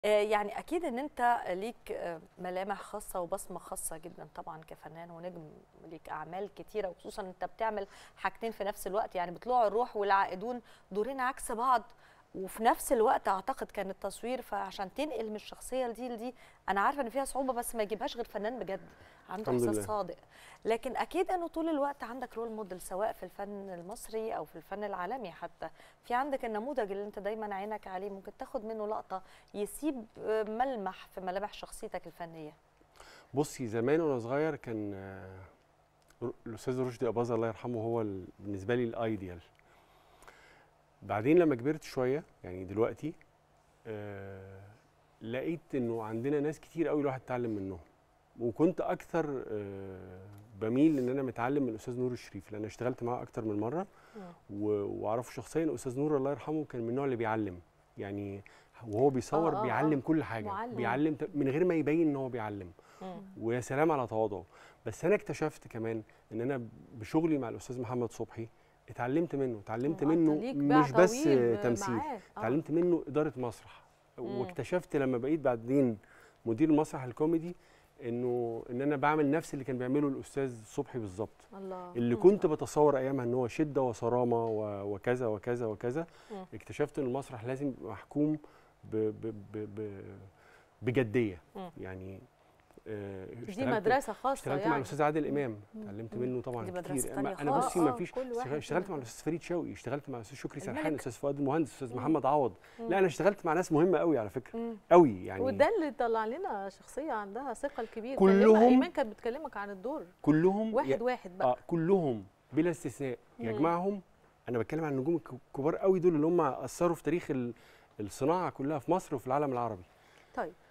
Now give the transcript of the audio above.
آه، يعني اكيد ان انت ليك آه، ملامح خاصه وبصمه خاصه جدا طبعا كفنان ونجم ليك اعمال كتيره وخصوصا انت بتعمل حاجتين في نفس الوقت يعني بطلوع الروح والعائدون دورين عكس بعض وفي نفس الوقت اعتقد كان التصوير فعشان تنقل من الشخصيه لدي لدي انا عارفه ان فيها صعوبه بس ما يجيبهاش غير فنان بجد عنده الحمد احساس لله. صادق لكن اكيد انه طول الوقت عندك رول موديل سواء في الفن المصري او في الفن العالمي حتى في عندك النموذج اللي انت دايما عينك عليه ممكن تاخد منه لقطه يسيب آه، ملمح في ملامح شخصيتك الفنيه بصي زمان وانا صغير كان آه، الاستاذ رشدي اباظه الله يرحمه هو ال- بالنسبه لي الايديال بعدين لما كبرت شويه يعني دلوقتي آه لقيت انه عندنا ناس كتير قوي الواحد اتعلم منهم وكنت اكثر آه بميل ان انا متعلم من الاستاذ نور الشريف لان اشتغلت معاه اكتر من مره و- واعرفه شخصيا الاستاذ نور الله يرحمه كان من النوع اللي بيعلم يعني وهو بيصور آه، آه، بيعلم آه. كل حاجه معلم. بيعلم ت- من غير ما يبين ان هو بيعلم مم. ويا سلام على تواضعه بس انا اكتشفت كمان ان انا بشغلي مع الاستاذ محمد صبحي اتعلمت منه اتعلمت آه، منه أنت ليك باع مش بس طويل تمثيل معاه. آه. اتعلمت منه اداره مسرح مم. واكتشفت لما بقيت بعدين مدير المسرح الكوميدي انه ان انا بعمل نفس اللي كان بيعمله الاستاذ صبحي بالظبط الله اللي كنت بتصور ايامها ان هو شده وصرامه و- وكذا وكذا وكذا مم. اكتشفت ان المسرح لازم يبقى محكوم ب ب ب ب بجديه مم. يعني آه، دي اشتغلت- مدرسه خاصه اشتغلت يعني مع الاستاذ عادل امام مم. اتعلمت مم. منه طبعا دي مدرسة كتير تانية أما انا خالص. بصي آه، ما آه، فيش كل واحد اشتغلت مع منهم. الاستاذ فريد شوقي اشتغلت مع الاستاذ شكري سرحان الملك. الاستاذ فؤاد المهندس الاستاذ مم. محمد عوض مم. لا انا اشتغلت مع ناس مهمه قوي على فكره مم. قوي يعني وده اللي طلع لنا شخصيه عندها ثقل كبير كلهم- كلمة- ايمان كانت بتكلمك عن الدور كلهم واحد يا- واحد بقى اه كلهم بلا استثناء مم. يجمعهم انا بتكلم عن النجوم الك- الكبار قوي دول اللي هم اثروا في تاريخ ال- الصناعه كلها في مصر وفي العالم العربي طيب